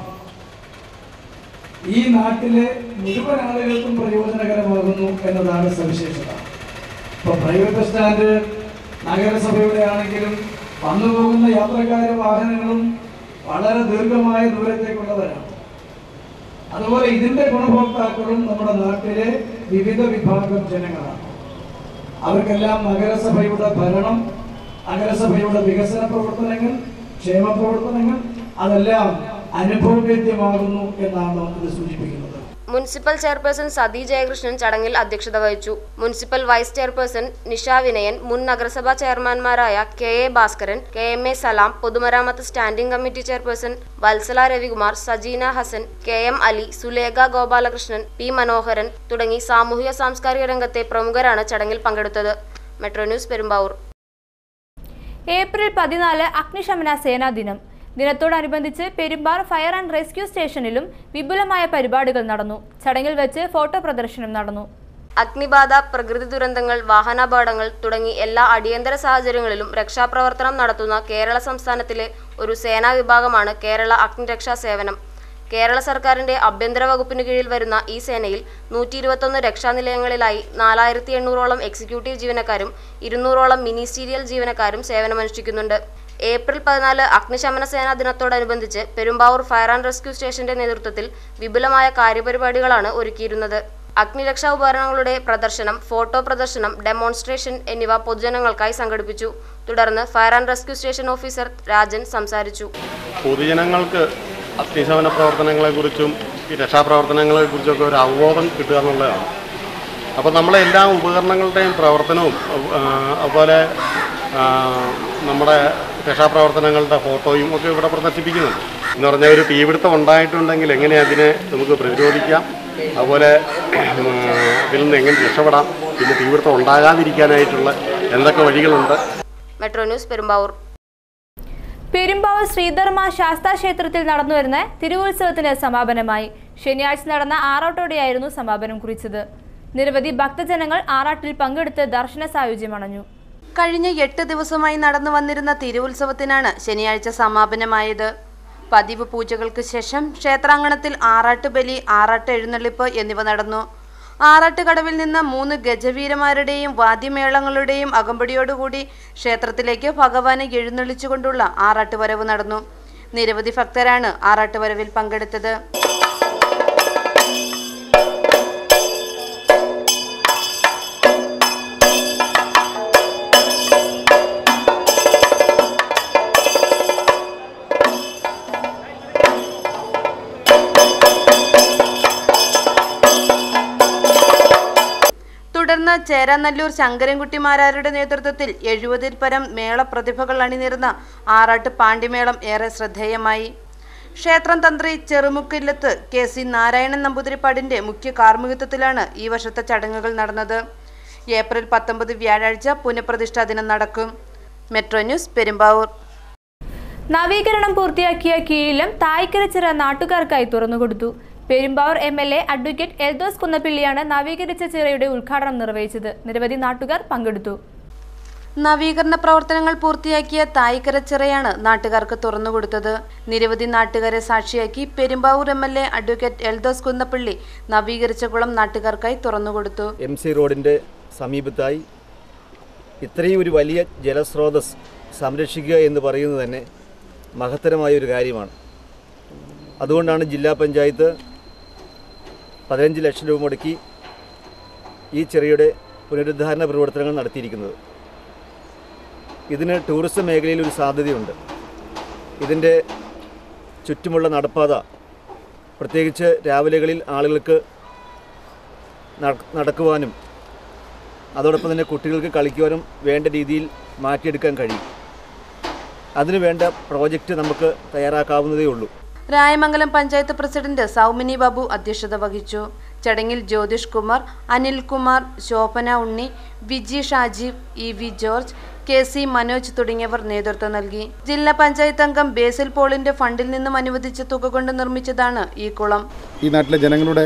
ഈ നാട്ടിലെ മുഴുവൻ ആളുകൾക്കും പ്രയോജനകരമാകുന്നു എന്നതാണ് സവിശേഷത ഇപ്പൊ പ്രൈവറ്റ് ബസ് സ്റ്റാൻഡ് നഗരസഭയുടെ ആണെങ്കിലും വന്നു പോകുന്ന യാത്രക്കാരും വാഹനങ്ങളും വളരെ ദീർഘമായ ദൂരത്തേക്കുള്ളവരാണ് അതുപോലെ ഇതിന്റെ ഗുണഭോക്താക്കളും നമ്മുടെ നാട്ടിലെ വിവിധ വിഭാഗം ജനങ്ങളാണ് അവർക്കെല്ലാം നഗരസഭയുടെ ഭരണം നഗരസഭയുടെ വികസന പ്രവർത്തനങ്ങൾ ക്ഷേമ പ്രവർത്തനങ്ങൾ അതെല്ലാം അനുഭവവേദ്യമാകുന്നു എന്നാണ് ഇത് സൂചിപ്പിക്കുന്നത് മുനിസിപ്പൽ ചെയർപേഴ്സൺ സതി ജയകൃഷ്ണൻ ചടങ്ങിൽ അധ്യക്ഷത വഹിച്ചു municipal vice chairperson Nisha Vinayan മുൻ നഗരസഭാ ചെയർമാൻമാരായ K A Bhaskaran K M A Salam പൊതുമരാമത്ത് standing committee chairperson Valsala Ravikumar Sajeena Hasan K M Ali Sulekha Gopalakrishnan P Manoharan തുടങ്ങി സാമൂഹിക സാംസ്കാരിക രംഗത്തെ പ്രമുഖരാണ് ചടങ്ങിൽ പങ്കെടുത്തത് മെട്രോ ന്യൂസ് പെരുമ്പാവൂർ ഏപ്രിൽ പതിനാല് അഗ്നിശമന സേനാ ദിനം ദിനത്തോടനുബന്ധിച്ച് പെരുമ്പാർ ഫയർ ആൻഡ് റെസ്ക്യൂ സ്റ്റേഷനിലും വിപുലമായ പരിപാടികൾ നടന്നു ചടങ്ങിൽ വെച്ച് ഫോട്ടോ പ്രദർശനം നടന്നു അഗ്നിബാധ പ്രകൃതി ദുരന്തങ്ങൾ വാഹനാപകടങ്ങൾ തുടങ്ങി എല്ലാ അടിയന്തര സാഹചര്യങ്ങളിലും രക്ഷാപ്രവർത്തനം നടത്തുന്ന കേരള സംസ്ഥാനത്തിലെ ഒരു സേനാ വിഭാഗമാണ് കേരള അഗ്നിരക്ഷാ സേവനം കേരള സർക്കാരിന്റെ ആഭ്യന്തര വകുപ്പിന് കീഴിൽ വരുന്ന ഈ സേനയിൽ നൂറ്റി ഇരുപത്തൊന്ന് രക്ഷാനിലയങ്ങളിലായി നാലായിരത്തി എണ്ണൂറോളം എക്സിക്യൂട്ടീവ് ജീവനക്കാരും ഇരുന്നൂറോളം മിനിസ്റ്റീരിയൽ ജീവനക്കാരും സേവനമനുഷ്ഠിക്കുന്നുണ്ട് ഏപ്രിൽ പതിനാല് അഗ്നിശമന സേനാ ദിനത്തോടനുബന്ധിച്ച് പെരുമ്പാവൂർ ഫയർ ആൻഡ് റെസ്ക്യൂ സ്റ്റേഷന്റെ നേതൃത്വത്തിൽ വിപുലമായ കാര്യപരിപാടികളാണ് ഒരുക്കിയിരുന്നത് അഗ്നിരക്ഷാ ഉപകരണങ്ങളുടെ പ്രദർശനം ഫോട്ടോ പ്രദർശനം ഡെമോൺസ്ട്രേഷൻ എന്നിവ പൊതുജനങ്ങൾക്കായി സംഘടിപ്പിച്ചു തുടർന്ന് fire and rescue station officer Rajan സംസാരിച്ചു പൊതുജനങ്ങൾക്ക് അഗ്നിശമന പ്രവർത്തനങ്ങളെക്കുറിച്ചും ഈ രക്ഷാപ്രവർത്തനങ്ങളെക്കുറിച്ചൊക്കെ ഒരു അവബോധം കിട്ടുക എന്നുള്ളതാണ് അപ്പോൾ നമ്മളെ എല്ലാ ഉപകരണങ്ങളുടെയും പ്രവർത്തനവും ആ, അതുപോലെ ആ, നമ്മുടെ രക്ഷാപ്രവർത്തനങ്ങളുടെ ഫോട്ടോയും ഒക്കെ ഇവിടെ പ്രദർശിപ്പിക്കുന്നുണ്ട് എന്ന് പറഞ്ഞാൽ ഒരു തീപിടുത്തം ഉണ്ടായിട്ടുണ്ടെങ്കിൽ എങ്ങനെ അതിനെ നമുക്ക് പ്രതിരോധിക്കാം അതുപോലെ ഉം, ഇതിൽ നിന്ന് എങ്ങനെ രക്ഷപ്പെടാം പിന്നെ തീപിടുത്തം ഉണ്ടാകാതിരിക്കാനായിട്ടുള്ള എന്തൊക്കെ വഴികളുണ്ട് മെട്രോ ന്യൂസ് പെരുമ്പാവൂർ പെരുമ്പാവൂർ ശ്രീധർമ്മ ശാസ്താ ക്ഷേത്രത്തിൽ നടന്നുവരുന്ന തിരുവുത്സവത്തിന് സമാപനമായി ശനിയാഴ്ച നടന്ന ആറാട്ടോടെയായിരുന്നു സമാപനം കുറിച്ചത് നിരവധി ഭക്തജനങ്ങൾ ആറാട്ടിൽ പങ്കെടുത്ത് ദർശന സായുജ്യമണഞ്ഞു കഴിഞ്ഞ എട്ട് ദിവസമായി നടന്നു വന്നിരുന്ന തിരുവുത്സവത്തിനാണ് ശനിയാഴ്ച സമാപനമായത് പതിവ് പൂജകൾക്ക് ശേഷം ക്ഷേത്രാങ്കണത്തിൽ ആറാട്ട് ബലി ആറാട്ട് എഴുന്നള്ളിപ്പ് എന്നിവ നടന്നു ആറാട്ട് കടവിൽ നിന്ന് മൂന്ന് ഗജവീരന്മാരുടെയും വാദ്യമേളങ്ങളുടെയും അകമ്പടിയോടുകൂടി ക്ഷേത്രത്തിലേക്ക് ഭഗവാനെ എഴുന്നള്ളിച്ചുകൊണ്ടുള്ള ആറാട്ട് വരവ് നടന്നു നിരവധി ഭക്തരാണ് ആറാട്ട് വരവിൽ പങ്കെടുത്തത് തുടർന്ന് ചേരാനല്ലൂർ ശങ്കരൻകുട്ടിമാരാരുടെ നേതൃത്വത്തിൽ എഴുപതിൽ പരം മേള പ്രതിഭകൾ അണിനിരുന്ന ആറാട്ട് പാണ്ടിമേളം ഏറെ ശ്രദ്ധേയമായി ക്ഷേത്രം തന്ത്രി ചെറുമുക്കില്ലത്ത് കെ സി നാരായണൻ നമ്പൂതിരിപ്പാടിന്റെ മുഖ്യ കാർമ്മികത്വത്തിലാണ് ഈ വർഷത്തെ ചടങ്ങുകൾ നടന്നത് ഏപ്രിൽ പത്തൊമ്പത് വ്യാഴാഴ്ച പുനഃപ്രതിഷ്ഠാ ദിനം നടക്കും മെട്രോ ന്യൂസ് പെരുമ്പാവൂർ നവീകരണം പൂർത്തിയാക്കിയ കീഴിലം തായ്ക്കരച്ചിറ നാട്ടുകാർക്കായി തുറന്നുകൊടുത്തു Perumbavoor M L A advocate Eldhose കുന്നപ്പിള്ളിയാണ് നവീകരിച്ച ചിറയുടെ ഉദ്ഘാടനം നിർവഹിച്ചത് നിരവധി നാട്ടുകാർ പങ്കെടുത്തു നവീകരണ പ്രവർത്തനങ്ങൾ പൂർത്തിയാക്കിയ തായ്ക്കരച്ചിറയാണ് നാട്ടുകാർക്ക് തുറന്നുകൊടുത്തത് നിരവധി നാട്ടുകാരെ സാക്ഷിയാക്കി Perumbavoor M L A advocate Eldhose Kunnappilly നവീകരിച്ച കുളം നാട്ടുകാർക്കായി തുറന്നുകൊടുത്തു എം സി റോഡിൻ്റെ സമീപത്തായി ഇത്രയും ഒരു വലിയ ജലസ്രോതസ് സംരക്ഷിക്കുക എന്ന് പറയുന്നത് തന്നെ മഹത്തരമായ ഒരു കാര്യമാണ് അതുകൊണ്ടാണ് ജില്ലാ പഞ്ചായത്ത് പതിനഞ്ച് ലക്ഷം രൂപ മുടക്കി ഈ ചെറിയുടെ പുനരുദ്ധാരണ പ്രവർത്തനങ്ങൾ നടത്തിയിരിക്കുന്നത് ഇതിന് ടൂറിസം മേഖലയിൽ ഒരു സാധ്യതയുണ്ട് ഇതിൻ്റെ ചുറ്റുമുള്ള നടപ്പാത പ്രത്യേകിച്ച് രാവിലെകളിൽ ആളുകൾക്ക് നട- നടക്കുവാനും അതോടൊപ്പം തന്നെ കുട്ടികൾക്ക് കളിക്കുവാനും വേണ്ട രീതിയിൽ മാറ്റിയെടുക്കാൻ കഴിയും അതിനു വേണ്ട പ്രോജക്റ്റ് നമുക്ക് തയ്യാറാക്കാവുന്നതേ ഉള്ളൂ രായമംഗലം പഞ്ചായത്ത് പ്രസിഡന്റ് സൗമിനി ബാബു അധ്യക്ഷത വഹിച്ചു ചടങ്ങിൽ Jyothish Kumar Anilkumar Shobhana Unni Viji Shajeev E V George K C Manoj തുടങ്ങിയവർ നേതൃത്വം നൽകി ജില്ലാ പഞ്ചായത്ത് അംഗം ബേസിൽ പോളിന്റെ ഫണ്ടിൽ നിന്നും അനുവദിച്ച തുക കൊണ്ട് നിർമ്മിച്ചതാണ് ഈ കുളം ഈ നാട്ടിലെ ജനങ്ങളുടെ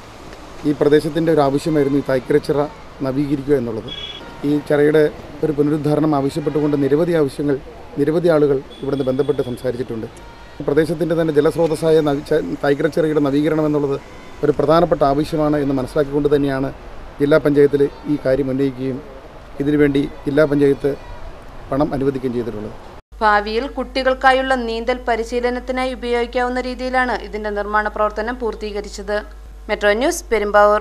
ഈ പ്രദേശത്തിൻ്റെ ഒരു ആവശ്യമായിരുന്നു ഈ തൈക്കരച്ചിറ നവീകരിക്കുക എന്നുള്ളത് ഈ ചിറയുടെ ഒരു പുനരുദ്ധാരണം ആവശ്യപ്പെട്ടുകൊണ്ട് നിരവധി ആവശ്യങ്ങൾ നിരവധി ആളുകൾ ഇവിടുന്ന് ബന്ധപ്പെട്ട് സംസാരിച്ചിട്ടുണ്ട് പ്രദേശത്തിൻ്റെ തന്നെ ജലസ്രോതസ്സായ നവി ച- തൈക്കരച്ചിറയുടെ നവീകരണം എന്നുള്ളത് ഒരു പ്രധാനപ്പെട്ട ആവശ്യമാണ് എന്ന് മനസ്സിലാക്കിക്കൊണ്ട് തന്നെയാണ് ജില്ലാ പഞ്ചായത്തിൽ ഈ കാര്യം ഉന്നയിക്കുകയും ഇതിനുവേണ്ടി ജില്ലാ പഞ്ചായത്ത് പണം അനുവദിക്കുകയും ചെയ്തിട്ടുള്ളത് ഭാവിയിൽ കുട്ടികൾക്കായുള്ള നീന്തൽ പരിശീലനത്തിനായി ഉപയോഗിക്കാവുന്ന രീതിയിലാണ് ഇതിന്റെ നിർമ്മാണ പ്രവർത്തനം പൂർത്തീകരിച്ചത് മെട്രോ ന്യൂസ് പെരുമ്പാവൂർ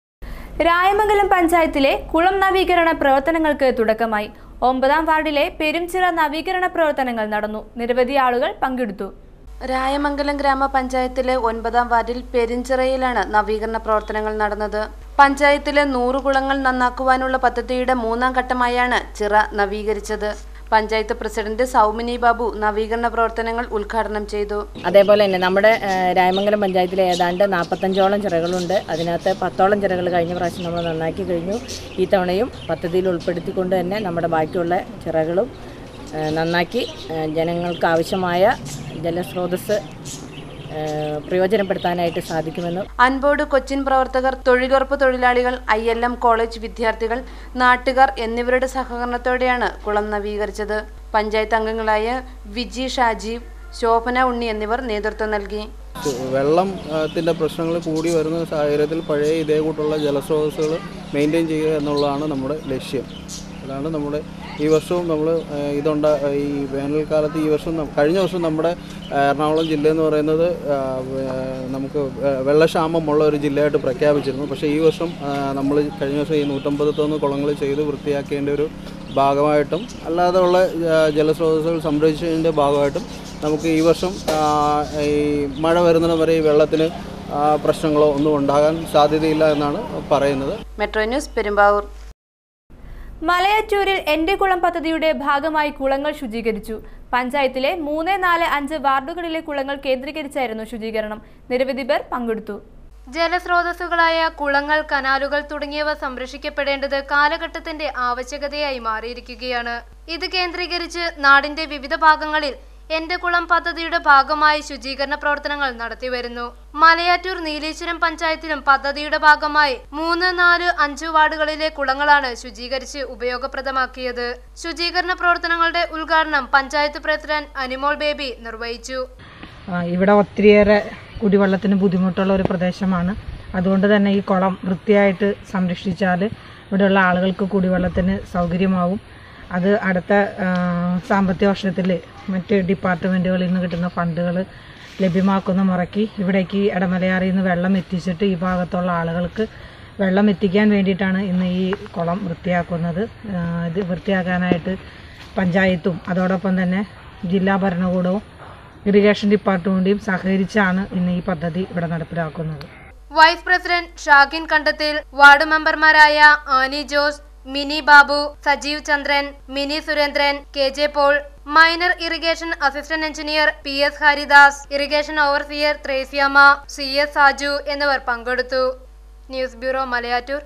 രായമംഗലം പഞ്ചായത്തിലെ കുളം നവീകരണ പ്രവർത്തനങ്ങൾക്ക് തുടക്കമായി ഒമ്പതാം വാർഡിലെ പെരുംചിറ നവീകരണ പ്രവർത്തനങ്ങൾ നടന്നു നിരവധി ആളുകൾ പങ്കെടുത്തു രായമംഗലം ഗ്രാമപഞ്ചായത്തിലെ ഒൻപതാം വാർഡിൽ പെരിഞ്ചിറയിലാണ് നവീകരണ പ്രവർത്തനങ്ങൾ നടന്നത് പഞ്ചായത്തിലെ നൂറ് കുളങ്ങൾ നന്നാക്കുവാനുള്ള പദ്ധതിയുടെ മൂന്നാം ഘട്ടമായാണ് ചിറ നവീകരിച്ചത് പഞ്ചായത്ത് പ്രസിഡന്റ് സൗമിനി ബാബു നവീകരണ പ്രവർത്തനങ്ങൾ ഉദ്ഘാടനം ചെയ്തു അതേപോലെ തന്നെ നമ്മുടെ ആ, രായമംഗലം പഞ്ചായത്തിൽ ഏതാണ്ട് നാൽപ്പത്തഞ്ചോളം ചിറകളുണ്ട് അതിനകത്ത് പത്തോളം ചിറകൾ കഴിഞ്ഞ പ്രാവശ്യം നമ്മൾ നന്നാക്കി കഴിഞ്ഞു ഈ തവണയും പദ്ധതിയിൽ ഉൾപ്പെടുത്തിക്കൊണ്ട് തന്നെ നമ്മുടെ ബാക്കിയുള്ള ചിറകളും ആ, നന്നാക്കി ആ, ജനങ്ങൾക്ക് ആവശ്യമായ ജലസ്രോതസ് ആ, പ്രയോജനപ്പെടുത്താനായിട്ട് സാധിക്കുമെന്ന് അൻപോട് കൊച്ചിൻ പ്രവർത്തകർ തൊഴിലുറപ്പ് തൊഴിലാളികൾ ഐ എൽ എം കോളേജ് വിദ്യാർത്ഥികൾ നാട്ടുകാർ എന്നിവരുടെ സഹകരണത്തോടെയാണ് കുളം നവീകരിച്ചത് പഞ്ചായത്ത് അംഗങ്ങളായ വിജി ഷാജീവ് ശോഭന ഉണ്ണി എന്നിവർ നേതൃത്വം നൽകി വെള്ളത്തിൻ്റെ പ്രശ്നങ്ങൾ കൂടി വരുന്ന സാഹചര്യത്തിൽ പഴയ ഇതേ കൂട്ടുള്ള ജലസ്രോതസ്സുകൾ മെയിൻറ്റെയിൻ ചെയ്യുക എന്നുള്ളതാണ് നമ്മുടെ ലക്ഷ്യം അതാണ് നമ്മുടെ ഈ വർഷവും നമ്മൾ ഇതുണ്ട ഈ വേനൽക്കാലത്ത് ഈ വർഷം നം- കഴിഞ്ഞ വർഷം നമ്മുടെ ആ, എറണാകുളം ജില്ല എന്ന് പറയുന്നത് ആ, വേ- നമുക്ക് വെ- വെള്ളക്ഷാമമുള്ള ഒരു ജില്ലയായിട്ട് പ്രഖ്യാപിച്ചിരുന്നു പക്ഷേ ഈ വർഷം നമ്മൾ കഴിഞ്ഞ വർഷം ഈ നൂറ്റമ്പത്തൊന്ന് കുളങ്ങൾ ചെയ്ത് വൃത്തിയാക്കേണ്ട ഒരു ഭാഗമായിട്ടും അല്ലാതെ ഉള്ള ആ, ജലസ്രോതസ്സുകൾ സംരക്ഷിച്ചതിൻ്റെ ഭാഗമായിട്ടും നമുക്ക് ഈ വർഷം ആ, ഈ മഴ വരുന്നിടം വരെ ഈ വെള്ളത്തിന് ആ, പ്രശ്നങ്ങളോ ഒന്നും ഉണ്ടാകാൻ സാധ്യതയില്ല എന്നാണ് പറയുന്നത് മെട്രോ ന്യൂസ് പെരുമ്പാവൂർ മലയാറ്റൂരിൽ എന്റെ കുളം പദ്ധതിയുടെ ഭാഗമായി കുളങ്ങൾ ശുചീകരിച്ചു പഞ്ചായത്തിലെ മൂന്ന് നാല് അഞ്ച് വാർഡുകളിലെ കുളങ്ങൾ കേന്ദ്രീകരിച്ചായിരുന്നു ശുചീകരണം നിരവധി പേർ പങ്കെടുത്തു ജലസ്രോതസ്സുകളായ കുളങ്ങൾ കനാലുകൾ തുടങ്ങിയവ സംരക്ഷിക്കപ്പെടേണ്ടത് കാലഘട്ടത്തിന്റെ ആവശ്യകതയായി മാറിയിരിക്കുകയാണ് ഇത് കേന്ദ്രീകരിച്ച് നാടിന്റെ വിവിധ ഭാഗങ്ങളിൽ എന്റെ കുളം പദ്ധതിയുടെ ഭാഗമായി ശുചീകരണ പ്രവർത്തനങ്ങൾ നടത്തിവരുന്നു മലയാറ്റൂർ നീലേശ്വരം പഞ്ചായത്തിലും പദ്ധതിയുടെ ഭാഗമായി മൂന്ന് നാല് അഞ്ച് വാർഡുകളിലെ കുളങ്ങളാണ് ശുചീകരിച്ച് ഉപയോഗപ്രദമാക്കിയത് ശുചീകരണ പ്രവർത്തനങ്ങളുടെ ഉദ്ഘാടനം പഞ്ചായത്ത് പ്രസിഡന്റ് അനിമോൾ ബേബി നിർവഹിച്ചു ആ, ഇവിടെ ഒത്തിരിയേറെ കുടിവെള്ളത്തിന് ബുദ്ധിമുട്ടുള്ള ഒരു പ്രദേശമാണ് അതുകൊണ്ട് തന്നെ ഈ കുളം വൃത്തിയായിട്ട് സംരക്ഷിച്ചാൽ ഇവിടെയുള്ള ആളുകൾക്ക് കുടിവെള്ളത്തിന് സൗകര്യമാവും അത് അടുത്ത ആ, സാമ്പത്തിക വർഷത്തിൽ മറ്റ് ഡിപ്പാർട്ട്മെൻറ്റുകളിൽ നിന്ന് കിട്ടുന്ന ഫണ്ടുകൾ ലഭ്യമാക്കുന്ന മുറയ്ക്ക് ഇവിടേക്ക് ഇടമലയാറിൽ നിന്ന് വെള്ളം എത്തിച്ചിട്ട് ഈ ഭാഗത്തുള്ള ആളുകൾക്ക് വെള്ളം എത്തിക്കാൻ വേണ്ടിയിട്ടാണ് ഇന്ന് ഈ കുളം വൃത്തിയാക്കുന്നത് ആ, ഇത് വൃത്തിയാക്കാനായിട്ട് പഞ്ചായത്തും അതോടൊപ്പം തന്നെ ജില്ലാ ഭരണകൂടവും ഇറിഗേഷൻ ഡിപ്പാർട്ട്മെൻറ്റും സഹകരിച്ചാണ് ഇന്ന് ഈ പദ്ധതി ഇവിടെ നടപ്പിലാക്കുന്നത് vice president Shahin Kandathil ward മെമ്പർമാരായ Annie Jose Mini Babu Sajeev Chandran Mini Surendran K J Paul minor irrigation assistant engineer P S Haridas irrigation overseer Threasiamma C S Saju എന്നിവർ പങ്കെടുത്തു ന്യൂസ് ബ്യൂറോ മലയാറ്റൂർ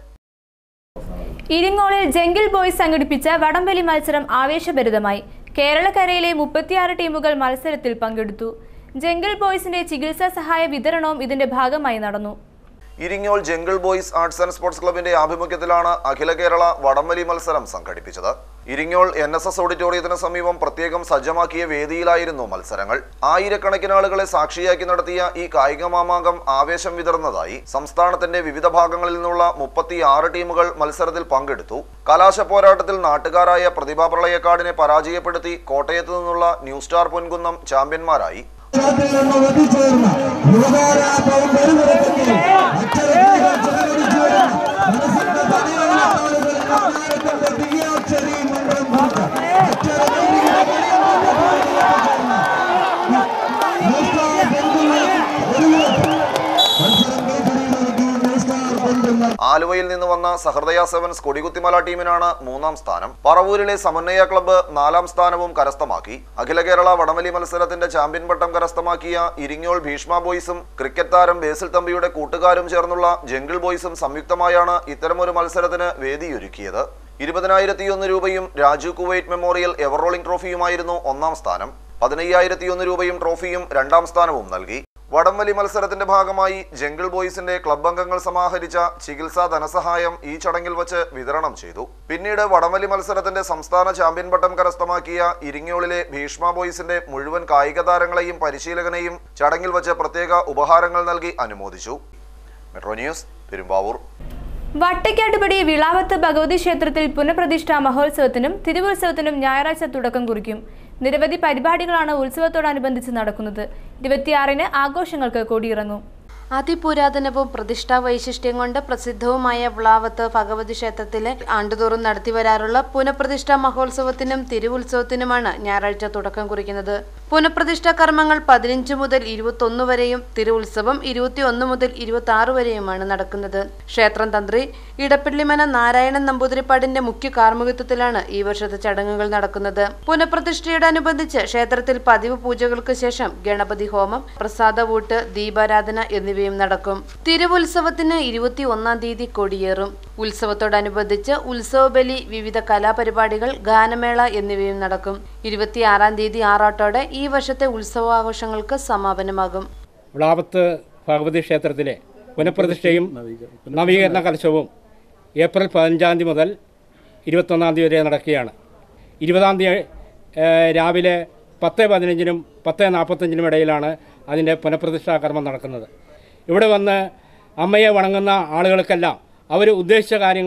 ഇരിങ്ങോളിൽ ജംഗിൾ ബോയ്സ് സംഘടിപ്പിച്ച വടംവലി മത്സരം ആവേശഭരിതമായി കേരളക്കരയിലെ മുപ്പത്തിയാറ് ടീമുകൾ മത്സരത്തിൽ പങ്കെടുത്തു ജംഗിൾ ബോയ്സിന്റെ ചികിത്സാ സഹായ വിതരണവും ഇതിന്റെ ഭാഗമായി നടന്നു Iringole jungle boys arts and sports ക്ലബിന്റെ ആഭിമുഖ്യത്തിലാണ് അഖില കേരള വടംവലി മത്സരം സംഘടിപ്പിച്ചത് ഇരിങ്ങോൾ എൻ എസ് എസ് ഓഡിറ്റോറിയത്തിന് സമീപം പ്രത്യേകം സജ്ജമാക്കിയ വേദിയിലായിരുന്നു മത്സരങ്ങൾ ആയിരക്കണക്കിന് ആളുകളെ സാക്ഷിയാക്കി നടത്തിയ ഈ കായിക മാമാങ്കം ആവേശം വിതർന്നതായി സംസ്ഥാനത്തിന്റെ വിവിധ ഭാഗങ്ങളിൽ നിന്നുള്ള മുപ്പത്തിയാറ് ടീമുകൾ മത്സരത്തിൽ പങ്കെടുത്തു കലാശ പോരാട്ടത്തിൽ നാട്ടുകാരായ പ്രതിഭാ പ്രളയക്കാടിനെ പരാജയപ്പെടുത്തി കോട്ടയത്ത് നിന്നുള്ള ന്യൂ സ്റ്റാർ പൊൻകുന്നം ചാമ്പ്യന്മാരായി ആലുവയിൽ നിന്ന് വന്ന സഹൃദയ സെവൻസ് കൊടികുത്തിമല ടീമിനാണ് മൂന്നാം സ്ഥാനം പറവൂരിലെ സമന്വയ ക്ലബ്ബ് നാലാം സ്ഥാനവും കരസ്ഥമാക്കി അഖില കേരള വടംവലി മത്സരത്തിന്റെ ചാമ്പ്യൻ പട്ടം കരസ്ഥമാക്കിയ ഇരിങ്ങോൾ ഭീഷ്മ ബോയ്സും ക്രിക്കറ്റ് താരം ബേസിൽ തമ്പിയുടെ കൂട്ടുകാരും ചേർന്നുള്ള ജംഗിൾ ബോയ്സും സംയുക്തമായാണ് ഇത്തരമൊരു മത്സരത്തിന് വേദിയൊരുക്കിയത് ഇരുപതിനായിരത്തിയൊന്ന് രൂപയും Raju Kuwait memorial ever rolling ട്രോഫിയുമായിരുന്നു ഒന്നാം സ്ഥാനം പതിനയ്യായിരത്തിയൊന്ന് രൂപയും ട്രോഫിയും രണ്ടാം സ്ഥാനവും നൽകി വടംവലി മത്സരത്തിന്റെ ഭാഗമായി ജംഗിൾ ബോയ്സിന്റെ ക്ലബ് അംഗങ്ങൾ സമാഹരിച്ച ചികിത്സാ ധനസഹായം ഈ ചടങ്ങിൽ വച്ച് വിതരണം ചെയ്തു പിന്നീട് വടംവലി മത്സരത്തിന്റെ സംസ്ഥാന ചാമ്പ്യൻ പട്ടം കരസ്ഥമാക്കിയ ഇരിങ്ങോളിലെ ഭീഷ്മ ബോയ്സിന്റെ മുഴുവൻ കായിക താരങ്ങളെയും പരിശീലകനെയും ചടങ്ങിൽ വച്ച് പ്രത്യേക ഉപഹാരങ്ങൾ നൽകി അനുമോദിച്ചു മെട്രോ ന്യൂസ് പെരുമ്പാവൂർ വട്ടയ്ക്കാട്ടുപടി വിളാവത്ത് ഭഗവതി ക്ഷേത്രത്തിൽ പുനഃപ്രതിഷ്ഠാ മഹോത്സവത്തിനും തിരുവുത്സവത്തിനും ഞായറാഴ്ച തുടക്കം കുറിക്കും നിരവധി പരിപാടികളാണ് ഉത്സവത്തോടനുബന്ധിച്ച് നടക്കുന്നത് ഇരുപത്തിയാറിന് ആഘോഷങ്ങൾക്ക് കൊടിയിറങ്ങും അതിപുരാതനവും പ്രതിഷ്ഠാ വൈശിഷ്ട്യം കൊണ്ട് പ്രസിദ്ധവുമായ വിളാവത്ത് ഭഗവതി ക്ഷേത്രത്തിലെ ആണ്ടുതോറും നടത്തിവരാറുള്ള പുനഃപ്രതിഷ്ഠാ മഹോത്സവത്തിനും തിരുവുത്സവത്തിനുമാണ് ഞായറാഴ്ച തുടക്കം കുറിക്കുന്നത് പുനഃപ്രതിഷ്ഠാ കർമ്മങ്ങൾ പതിനഞ്ച് മുതൽ ഇരുപത്തൊന്ന് വരെയും തിരുവുത്സവം ഇരുപത്തിയൊന്ന് മുതൽ ഇരുപത്തി ആറ് വരെയുമാണ് നടക്കുന്നത് ക്ഷേത്രം തന്ത്രി ഇടപ്പള്ളിമന നാരായണൻ നമ്പൂതിരിപ്പാടിന്റെ മുഖ്യ കാർമ്മികത്വത്തിലാണ് ഈ വർഷത്തെ ചടങ്ങുകൾ നടക്കുന്നത് പുനഃപ്രതിഷ്ഠയോടനുബന്ധിച്ച് ക്ഷേത്രത്തിൽ പതിവ് പൂജകൾക്ക് ശേഷം ഗണപതി ഹോമം പ്രസാദവൂട്ട് ദീപാരാധന എന്നിവയും നടക്കും തിരുവുത്സവത്തിന് ഇരുപത്തി ഒന്നാം തീയതി കൊടിയേറും ഉത്സവത്തോടനുബന്ധിച്ച് ഉത്സവബലി വിവിധ കലാപരിപാടികൾ ഗാനമേള എന്നിവയും നടക്കും ഇരുപത്തിയാറാം തീയതി ആറാട്ടോടെ ഈ വർഷത്തെ ഉത്സവാഘോഷങ്ങൾക്ക് സമാപനമാകും വിളാപത്ത് ഭഗവതി ക്ഷേത്രത്തിലെ പുനഃപ്രതിഷ്ഠയും നവീകരണ കലശവും ഏപ്രിൽ പതിനഞ്ചാം തീയതി മുതൽ ഇരുപത്തൊന്നാം തീയതി വരെ നടക്കുകയാണ് ഇരുപതാം തീയതി ഏഹ്, രാവിലെ പത്ത് പതിനഞ്ചിനും പത്ത് നാൽപ്പത്തഞ്ചിനും ഇടയിലാണ് അതിൻ്റെ പുനഃപ്രതിഷ്ഠാ കർമ്മം നടക്കുന്നത് ഇവിടെ വന്ന് അമ്മയെ വണങ്ങുന്ന ആളുകൾക്കെല്ലാം അവർ ഉദ്ദേശിച്ച കാര്യങ്ങൾ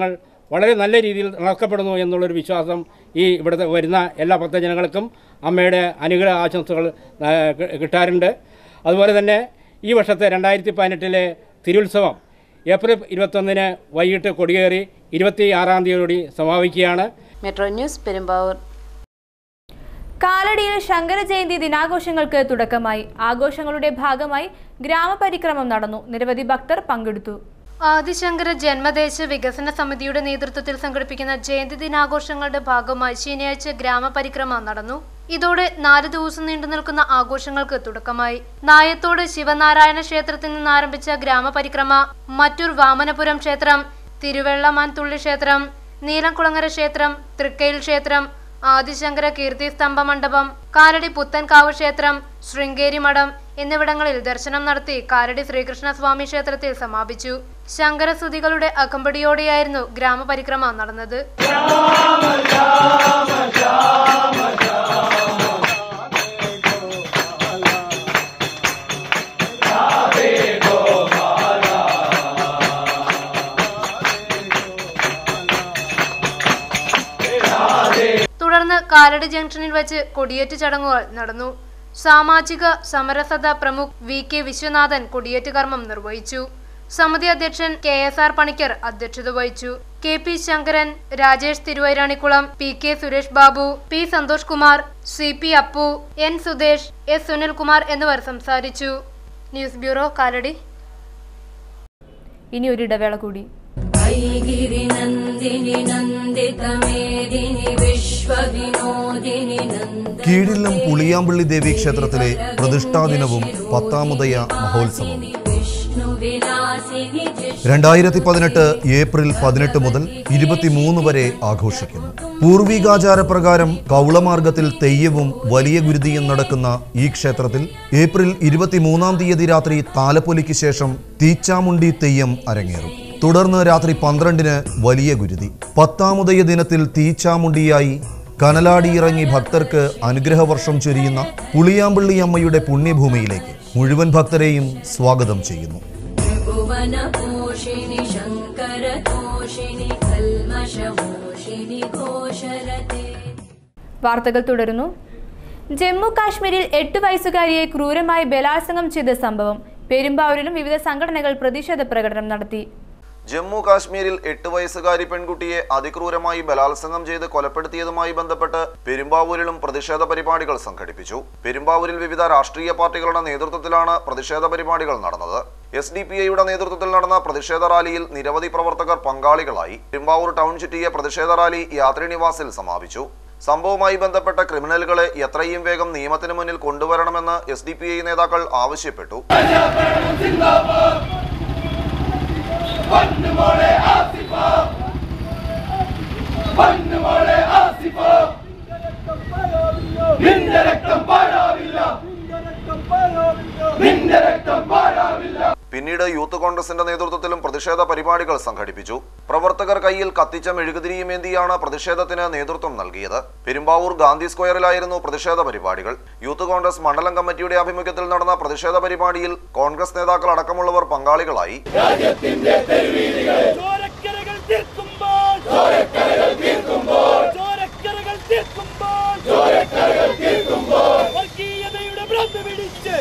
വളരെ നല്ല രീതിയിൽ നടക്കപ്പെടുന്നു എന്നുള്ളൊരു വിശ്വാസം ഈ ഇവിടുത്തെ വരുന്ന എല്ലാ ഭക്തജനങ്ങൾക്കും അമ്മയുടെ അനുഗ്രഹ ആശംസകൾ ആ, കി- കിട്ടാറുണ്ട് അതുപോലെ തന്നെ ഈ വർഷത്തെ രണ്ടായിരത്തി പതിനെട്ടിലെ തിരുത്സവം ഏപ്രിൽ ഇരുപത്തൊന്നിന് വൈകിട്ട് കൊടിയേറി ഇരുപത്തി ആറാം തീയതിയോടെ സമാപിക്കുകയാണ് മെട്രോ ന്യൂസ് പെരുമ്പാവൂർ കാലടിയിൽ ശങ്കര ജയന്തി ദിനാഘോഷങ്ങൾക്ക് തുടക്കമായി ആഘോഷങ്ങളുടെ ഭാഗമായി ഗ്രാമപരിക്രമം നടന്നു നിരവധി ഭക്തർ പങ്കെടുത്തു ആദിശങ്കര ജന്മദേശ വികസന സമിതിയുടെ നേതൃത്വത്തിൽ സംഘടിപ്പിക്കുന്ന ജയന്തി ദിനാഘോഷങ്ങളുടെ ഭാഗമായി ശനിയാഴ്ച ഗ്രാമപരിക്രമ നടന്നു ഇതോടെ നാല് ദിവസം നീണ്ടു നിൽക്കുന്ന ആഘോഷങ്ങൾക്ക് തുടക്കമായി നായത്തോട് ശിവനാരായണ ക്ഷേത്രത്തിൽ നിന്ന് ആരംഭിച്ച ഗ്രാമപരിക്രമ മറ്റൂർ വാമനപുരം ക്ഷേത്രം തിരുവെള്ളമാൻതുള്ളി ക്ഷേത്രം നീലംകുളങ്ങര ക്ഷേത്രം തൃക്കയിൽ ക്ഷേത്രം ആദിശങ്കര കീർത്തി സ്തംഭ മണ്ഡപം കാലടി പുത്തൻകാവ് ക്ഷേത്രം ശൃംഗേരി മഠം എന്നിവിടങ്ങളിൽ ദർശനം നടത്തി കാലടി ശ്രീകൃഷ്ണസ്വാമി ക്ഷേത്രത്തിൽ സമാപിച്ചു ശങ്കരസ്തുതികളുടെ അകമ്പടിയോടെയായിരുന്നു ഗ്രാമപരിക്രമ നടന്നത് തുടർന്ന് കാലടി ജംഗ്ഷനിൽ വെച്ച് കൊടിയേറ്റ് ചടങ്ങുകൾ നടന്നു സാമാജിക സമരസത പ്രമുഖ് വി കെ വിശ്വനാഥൻ കൊടിയേറ്റ് കർമ്മം നിർവഹിച്ചു സമിതി അധ്യക്ഷൻ കെ എസ് ആർ പണിക്കർ അധ്യക്ഷത വഹിച്ചു K P Sankaran Rajesh Thiruvairanikulam P K Suresh Babu P Santhosh Kumar C P Appu N Sudesh S Sunilkumar എന്നിവർ സംസാരിച്ചു ന്യൂസ് ബ്യൂറോ കാലടി ഇനി ഒരു ഇടവേള കൂടി गिरिनन्दिनि नन्दितमेदिनि विश्वविनोदिनि नन्द കീഴിലും പുളിയാമ്പള്ളി ദേവി ക്ഷേത്രത്തിലെ പ്രതിഷ്ഠാദിനവും പത്താമുദയ മഹോത്സവം विष्णुविलासिनि രണ്ടായിരത്തി പതിനെട്ട് ഏപ്രിൽ പതിനെട്ട് മുതൽ ഇരുപത്തിമൂന്ന് വരെ ആഘോഷിക്കുന്നു പൂർവികാചാരപ്രകാരം കൗളമാർഗത്തിൽ തെയ്യവും വലിയ ഗുരുതിയും നടക്കുന്ന ഈ ക്ഷേത്രത്തിൽ ഏപ്രിൽ ഇരുപത്തിമൂന്നാം തീയതി രാത്രി താലപ്പൊലിക്ക് ശേഷം തീച്ചാമുണ്ടി തെയ്യം അരങ്ങേറും തുടർന്ന് രാത്രി പന്ത്രണ്ടിന് വലിയ ഗുരുതി പത്താമുദയ ദിനത്തിൽ തീച്ചാമുണ്ടിയായി കനലാടിയിറങ്ങി ഭക്തർക്ക് അനുഗ്രഹവർഷം ചൊരിയുന്ന പുളിയാമ്പള്ളി അമ്മയുടെ പുണ്യഭൂമിയിലേക്ക് മുഴുവൻ ഭക്തരെയും സ്വാഗതം ചെയ്യുന്നു त्रिभुवनपोषिणि शङ्करतोषिणि कल्मषमोषिणि घोषरते വാർത്തകൾ തുടരുന്നു ജമ്മു കാശ്മീരിൽ എട്ട് വയസ്സുകാരിയെ ക്രൂരമായി ബലാത്സംഗം ചെയ്ത സംഭവം പെരുമ്പാവൂരിലും വിവിധ സംഘടനകൾ പ്രതിഷേധ പ്രകടനം നടത്തി ജമ്മു കാശ്മീരിൽ എട്ട് വയസ്സുകാരി പെൺകുട്ടിയെ അതിക്രൂരമായി ബലാത്സംഗം ചെയ്ത് കൊലപ്പെടുത്തിയതുമായി ബന്ധപ്പെട്ട് പെരുമ്പാവൂരിലും പ്രതിഷേധ പരിപാടികൾ സംഘടിപ്പിച്ചു പെരുമ്പാവൂരിൽ വിവിധ രാഷ്ട്രീയ പാർട്ടികളുടെ നേതൃത്വത്തിലാണ് പ്രതിഷേധ പരിപാടികൾ നടന്നത് എസ് ഡി പി ഐയുടെ നേതൃത്വത്തിൽ നടന്ന പ്രതിഷേധ റാലിയിൽ നിരവധി പ്രവർത്തകർ പങ്കാളികളായി പെരുമ്പാവൂർ ടൗൺ ചുറ്റിയ പ്രതിഷേധ റാലി യാത്രി നിവാസിൽ സമാപിച്ചു സംഭവവുമായി ബന്ധപ്പെട്ട ക്രിമിനലുകളെ എത്രയും വേഗം നിയമത്തിന് മുന്നിൽ കൊണ്ടുവരണമെന്ന് എസ് ഡി പി ഐ നേതാക്കൾ ആവശ്യപ്പെട്ടു പിന്നീട് യൂത്ത് കോൺഗ്രസിന്റെ നേതൃത്വത്തിലും പ്രതിഷേധ പരിപാടികൾ സംഘടിപ്പിച്ചു പ്രവർത്തകർ കയ്യിൽ കത്തിച്ച മെഴുകുതിരിയുമേന്തിയാണ് പ്രതിഷേധത്തിന് നേതൃത്വം നൽകിയത് പെരുമ്പാവൂർ ഗാന്ധി സ്ക്വയറിലായിരുന്നു പ്രതിഷേധ പരിപാടികൾ യൂത്ത് കോൺഗ്രസ് മണ്ഡലം കമ്മിറ്റിയുടെ ആഭിമുഖ്യത്തിൽ നടന്ന പ്രതിഷേധ പരിപാടിയിൽ കോൺഗ്രസ് നേതാക്കൾ അടക്കമുള്ളവർ പങ്കാളികളായി വർഗീയതയുടെ ഭ്രാന്ത് പിടിച്ച്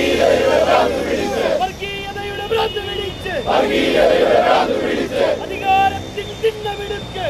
വർഗീയതയുടെ ഭ്രാന്ത് പിടിച്ച് അധികാരത്തിൻ തിന്നമെടുക്ക്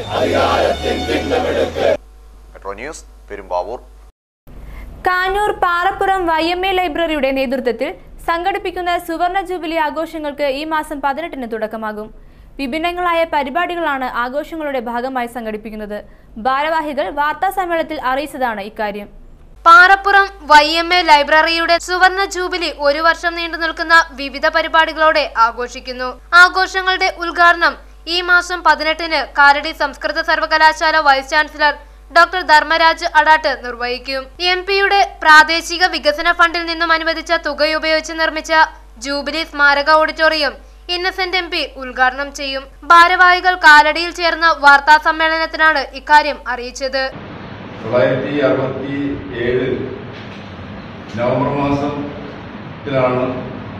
metro news Perumbavoor Kanjoor Parappuram Y M A ലൈബ്രറിയുടെ നേതൃത്വത്തിൽ സംഘടിപ്പിക്കുന്ന സുവർണ ജൂബിലി ആഘോഷങ്ങൾക്ക് ഈ മാസം പതിനെട്ടിന് തുടക്കമാകും വിഭിന്നങ്ങളായ പരിപാടികളാണ് ആഘോഷങ്ങളുടെ ഭാഗമായി സംഘടിപ്പിക്കുന്നത് ഭാരവാഹികൾ വാർത്താ സമ്മേളനത്തിൽ അറിയിച്ചതാണ് ഇക്കാര്യം പാറപ്പുറം വൈ എം എ ലൈബ്രറിയുടെ സുവർണ ജൂബിലി ഒരു വർഷം നീണ്ടു നിൽക്കുന്ന വിവിധ പരിപാടികളോടെ ആഘോഷിക്കുന്നു ആഘോഷങ്ങളുടെ ഉദ്ഘാടനം ഈ മാസം പതിനെട്ടിന് കാലടി സംസ്കൃത സർവകലാശാല vice chancellor doctor Dharmaraj Adat നിർവഹിക്കും എം പിയുടെ പ്രാദേശിക വികസന ഫണ്ടിൽ നിന്നും അനുവദിച്ച തുകയുപയോഗിച്ച് നിർമ്മിച്ച ജൂബിലി സ്മാരക ഓഡിറ്റോറിയം ഇന്നസെന്റ് എം പി ഉദ്ഘാടനം ചെയ്യും ഭാരവാഹികൾ കാലടിയിൽ ചേർന്ന വാർത്താ സമ്മേളനത്തിനാണ് ഇക്കാര്യം അറിയിച്ചത് തൊള്ളായിരത്തി അറുപത്തി ഏഴ് നവംബർ മാസത്തിലാണ്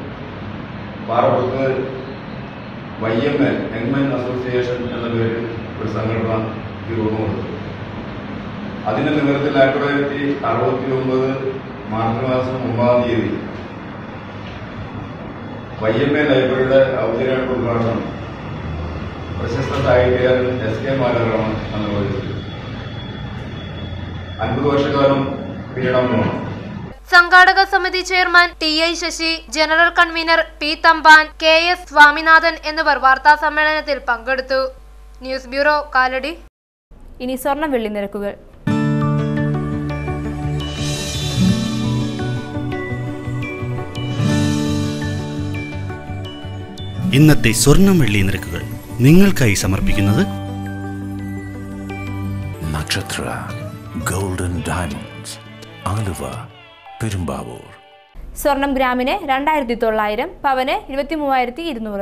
പാറപ്പുറത്ത് വൈ എം എ യങ്മെൻ അസോസിയേഷൻ എന്ന പേരിൽ ഒരു സംഘടന രൂപം കൊടുത്തു അതിന്റെ നിമിത്തത്തിൽ ആയിരത്തി തൊള്ളായിരത്തി അറുപത്തി ഒമ്പത് മാർച്ച് മാസം ഒമ്പതാം തീയതി വൈ എം എ ലൈബ്രറിയുടെ ഔദ്യോഗിക ഉദ്ഘാടനം പ്രശസ്ത സാഹിത്യകാരൻ എസ് കെ മാലറാണ് നിർവഹിച്ചത് അൻപത് വർഷക്കാലം പിന്നിടമാണ് സംഘാടക സമിതി chairman T I Sasi general convener P Thampan K S Swaminathan എന്നിവർ വാർത്താ സമ്മേളനത്തിൽ പങ്കെടുത്തു ന്യൂസ് ബ്യൂറോ കാലടി ഇനി സ്വർണ്ണ വെള്ളി നിരക്കുകൾ ഇന്നത്തെ സ്വർണം വെള്ളി നിരക്കുകൾ നിങ്ങൾക്കായി സമർപ്പിക്കുന്നത് നക്ഷത്ര ഗോൾഡൻ ഡയമണ്ട്സ് ആലുവ പെരുമ്പാവൂർ സ്വർണം ഗ്രാമിന് രണ്ടായിരത്തി തൊള്ളായിരം പവന് ഇരുപത്തി മൂവായിരത്തി ഇരുന്നൂറ്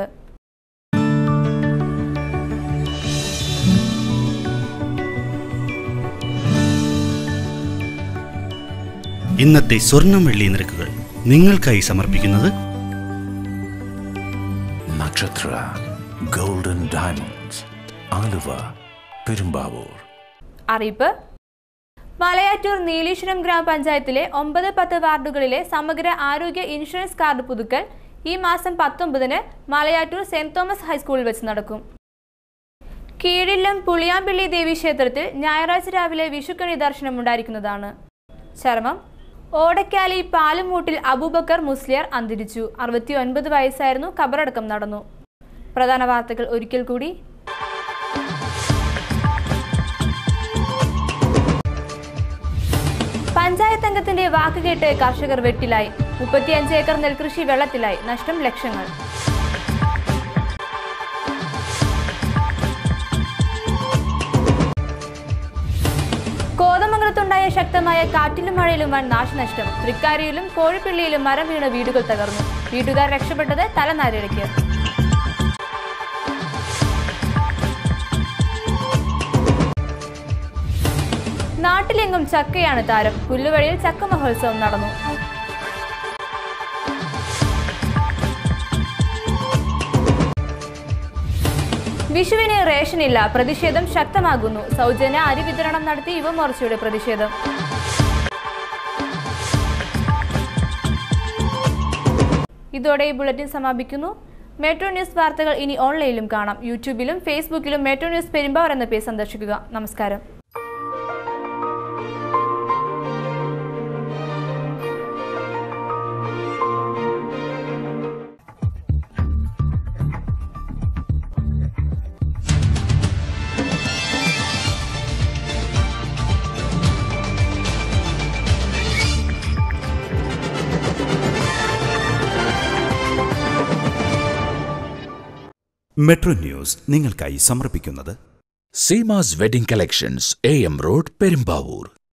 ഇന്നത്തെ സ്വർണം വെള്ളി നിരക്കുകൾ നിങ്ങൾക്കായി സമർപ്പിക്കുന്നത് നക്ഷത്ര ഗോൾഡൻ ഡയമണ്ട്സ് ആലുവ പെരുമ്പാവൂർ അറിയിപ്പ് മലയാറ്റൂർ നീലീശ്വരം ഗ്രാമപഞ്ചായത്തിലെ ഒമ്പത് പത്ത് വാർഡുകളിലെ സമഗ്ര ആരോഗ്യ ഇൻഷുറൻസ് കാർഡ് പുതുക്കൽ ഈ മാസം പത്തൊമ്പതിന് മലയാറ്റൂർ സെന്റ് തോമസ് ഹൈസ്കൂളിൽ വെച്ച് നടക്കും കീഴില്ലം പുളിയാമ്പിള്ളി ദേവി ക്ഷേത്രത്തിൽ ഞായറാഴ്ച രാവിലെ വിഷുക്കണി ദർശനം ഉണ്ടായിരിക്കുന്നതാണ് ചർമ്മം ഓടക്കാലി പാലുമൂട്ടിൽ അബൂബക്കർ മുസ്ലിയാർ അന്തരിച്ചു അറുപത്തി ഒൻപത് വയസ്സായിരുന്നു ഖബറടക്കം നടന്നു പ്രധാന വാർത്തകൾ ഒരിക്കൽ കൂടി പഞ്ചായത്ത് അംഗത്തിന്റെ വാക്ക് കേട്ട് കർഷകർ വെട്ടിലായി മുപ്പത്തിയഞ്ച് ഏക്കർ നെൽകൃഷി വെള്ളത്തിലായി നഷ്ടം ലക്ഷങ്ങൾ കോതമംഗലത്തുണ്ടായ ശക്തമായ കാറ്റിലും മഴയിലും വൻ നാശനഷ്ടം തൃക്കാരിയിലും കോഴിപ്പിള്ളിയിലും മരം വീണ് വീടുകൾ തകർന്നു വീട്ടുകാർ രക്ഷപ്പെട്ടത് തലനാരിഴയ്ക്ക് നാട്ടിലെങ്ങും ചക്കയാണ് താരം പുല്ലുവഴിയിൽ ചക്ക മഹോത്സവം നടന്നു വിഷുവിന് റേഷനില്ല പ്രതിഷേധം ശക്തമാകുന്നു സൗജന്യ അരി വിതരണം നടത്തി യുവമോർച്ചയുടെ പ്രതിഷേധം ഇതോടെ ഈ ബുള്ളറ്റിൻ സമാപിക്കുന്നു മെട്രോ ന്യൂസ് വാർത്തകൾ ഇനി ഓൺലൈനിലും കാണാം യൂട്യൂബിലും ഫേസ്ബുക്കിലും മെട്രോ ന്യൂസ് പെരുമ്പാവർ എന്ന പേജ് സന്ദർശിക്കുക നമസ്കാരം മെട്രോ ന്യൂസ് നിങ്ങൾക്കായി സമർപ്പിക്കുന്നത് Seemas wedding collections A M road Perumbavoor